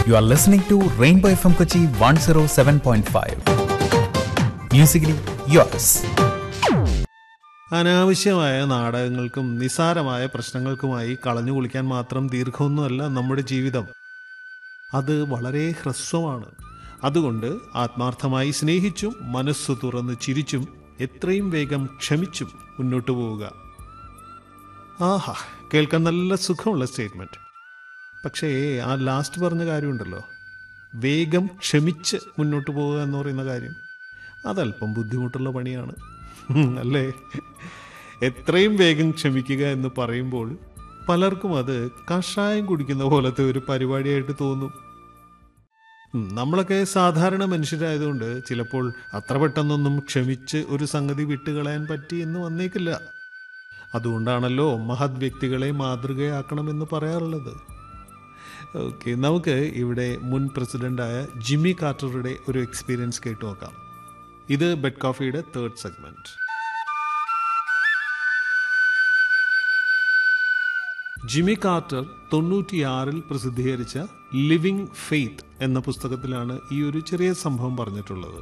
You are listening to Rainbow FM Kochi 107.5. Musically yours. അനാവശ്യമായ നാടകങ്ങൾക്കും നിസാരമായ പ്രശ്നങ്ങൾക്കുമായി കളഞ്ഞു കുളിക്കാൻ മാത്രം ദീർഘമൊന്നുമല്ല നമ്മുടെ ജീവിതം അത് വളരെ ഹ്രസ്വമാണ് അതുകൊണ്ട് ആത്മാർത്ഥമായി സ്നേഹിച്ചും മനസ്സു തുറന്ന് ചിരിച്ചും എത്രയും വേഗം ക്ഷമിച്ചും മുന്നോട്ടു പോവുക ആഹാ കേൾക്കാൻ നല്ല സുഖമുള്ള സ്റ്റേറ്റ്മെന്റ് പക്ഷേ ആ ലാസ്റ്റ് പറഞ്ഞ കാര്യമുണ്ടല്ലോ വേഗം ക്ഷമിച്ച് മുന്നോട്ട് പോവുക എന്ന് പറയുന്ന കാര്യം അതല്പം ബുദ്ധിമുട്ടുള്ള പണിയാണ് ഉം, അല്ലേ എത്രയും വേഗം ക്ഷമിക്കുക എന്ന് പറയുമ്പോൾ പലർക്കും അത് കഷായം കുടിക്കുന്ന പോലത്തെ ഒരു പരിപാടിയായിട്ട് തോന്നും ഉം, നമ്മളൊക്കെ സാധാരണ മനുഷ്യരായതുകൊണ്ട് ചിലപ്പോൾ അത്ര പെട്ടെന്നൊന്നും ക്ഷമിച്ച് ഒരു സംഗതി വിട്ടുകളയാൻ പറ്റി എന്ന് വന്നേക്കില്ല അതുകൊണ്ടാണല്ലോ മഹത് വ്യക്തികളെ മാതൃകയാക്കണമെന്ന് പറയാറുള്ളത് ഓക്കെ നമുക്ക് ഇവിടെ മുൻ പ്രസിഡന്റായ ജിമ്മി കാർട്ടറുടെ ഒരു എക്സ്പീരിയൻസ് കേട്ടു നോക്കാം ഇത് ബെഡ് കോഫിയുടെ തേർഡ് സെഗ്മെന്റ് ജിമ്മി കാർട്ടർ തൊണ്ണൂറ്റിയാറിൽ പ്രസിദ്ധീകരിച്ച ലിവിങ് ഫെയ്ത്ത് എന്ന പുസ്തകത്തിലാണ് ഈ ഒരു ചെറിയ സംഭവം പറഞ്ഞിട്ടുള്ളത്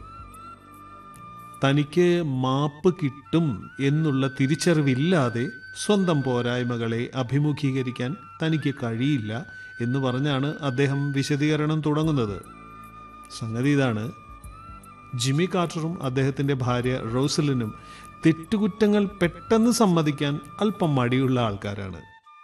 തനിക്ക് മാപ്പ് കിട്ടും എന്നുള്ള തിരിച്ചറിവില്ലാതെ സ്വന്തം പോരായ്മകളെ അഭിമുഖീകരിക്കാൻ തനിക്ക് കഴിയില്ല എന്ന് പറഞ്ഞാണ് അദ്ദേഹം വിശദീകരണം തുടങ്ങുന്നത് സംഗതി ഇതാണ് ജിമ്മി കാർട്ടറും അദ്ദേഹത്തിൻ്റെ ഭാര്യ റോസലിനും തെറ്റുകുറ്റങ്ങൾ പെട്ടെന്ന് സമ്മതിക്കാൻ അല്പം മടിയുള്ള ആൾക്കാരാണ്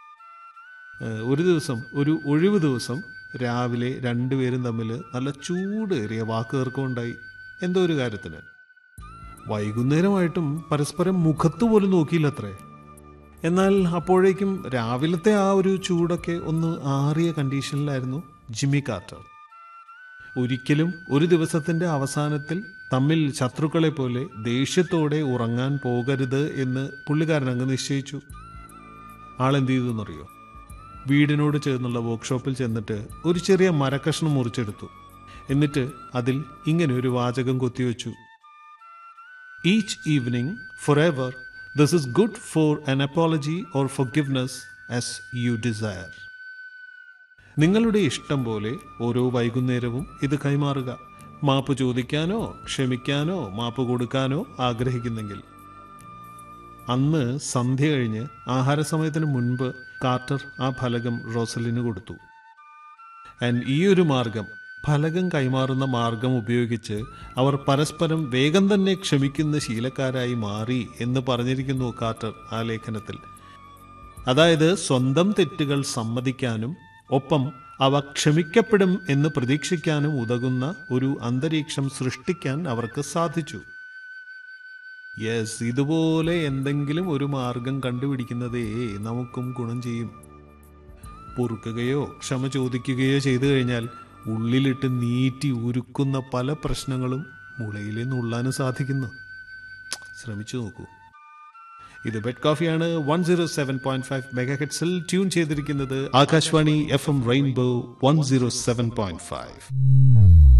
ഏഹ് ഒരു ദിവസം ഒരു ഒഴിവ് ദിവസം രാവിലെ രണ്ടുപേരും തമ്മിൽ നല്ല ചൂടേറിയ വാക്കുതർക്കമുണ്ടായി എന്തോ ഒരു കാര്യത്തിന് വൈകുന്നേരമായിട്ടും പരസ്പരം മുഖത്ത് പോലും നോക്കിയില്ലത്രേ എന്നാൽ അപ്പോഴേക്കും രാവിലത്തെ ആ ഒരു ചൂടൊക്കെ ഒന്ന് ആറിയ കണ്ടീഷനിലായിരുന്നു ജിമ്മി കാർട്ടർ ഒരിക്കലും ഒരു ദിവസത്തിന്റെ അവസാനത്തിൽ തമ്മിൽ ശത്രുക്കളെ പോലെ ദേഷ്യത്തോടെ ഉറങ്ങാൻ പോകരുത് എന്ന് പുള്ളിക്കാരൻ അങ്ങ് നിശ്ചയിച്ചു ആളെന്ത് ചെയ്തു എന്നറിയോ വീടിനോട് ചേർന്നുള്ള വർക്ക്ഷോപ്പിൽ ചെന്നിട്ട് ഒരു ചെറിയ മരക്കഷ്ണം മുറിച്ചെടുത്തു എന്നിട്ട് അതിൽ ഇങ്ങനെ ഒരു വാചകം കൊത്തിവെച്ചു each evening for ever this is good for an apology or forgiveness as you desire നിങ്ങളുടെ ഇഷ്ടം പോലെ ഓരോ വൈകുന്നേരവും ഇത് കൈമാറുക മാപ്പ് ചോദിക്കാനോ ക്ഷമിക്കാനോ മാപ്പ് കൊടുക്കാനോ ആഗ്രഹിക്കുന്നെങ്കിൽ അന്ന് സന്ധ്യ കഴിഞ്ഞ് ആഹാരസമയത്തിന് മുൻപ് കാർട്ടർ ആ ഫലകം റോസലിന് കൊടുത്തു ആൻഡ് ഈ ഒരു മാർഗം ഫലകം കൈമാറുന്ന മാർഗം ഉപയോഗിച്ച് അവർ പരസ്പരം വേഗം തന്നെ ക്ഷമിക്കുന്ന ശീലക്കാരായി മാറി എന്ന് പറഞ്ഞിരിക്കുന്നു കാർട്ടർ ആ ലേഖനത്തിൽ അതായത് സ്വന്തം തെറ്റുകൾ സമ്മതിക്കാനും ഒപ്പം അവ ക്ഷമിക്കപ്പെടും എന്ന് പ്രതീക്ഷിക്കാനും ഉതകുന്ന ഒരു അന്തരീക്ഷം സൃഷ്ടിക്കാൻ അവർക്ക് സാധിച്ചു യെസ് ഇതുപോലെ എന്തെങ്കിലും ഒരു മാർഗം കണ്ടുപിടിക്കുന്നതേ നമുക്കും ഗുണം ചെയ്യും പൊറുക്കുകയോ ക്ഷമ ചോദിക്കുകയോ ചെയ്തു കഴിഞ്ഞാൽ ഉള്ളിലിട്ട് നീറ്റി ഉരുക്കുന്ന പല പ്രശ്നങ്ങളും മുളയിലെ നുള്ളാനും സാധിക്കുന്നു ശ്രമിച്ചു നോക്കൂ ഇത് ബെഡ് കോഫിയാണ് one zero seven point five mega ഹെഡ്സിൽ ട്യൂൺ ചെയ്തിരിക്കുന്നത് Akashvani F M rainbow one zero seven point five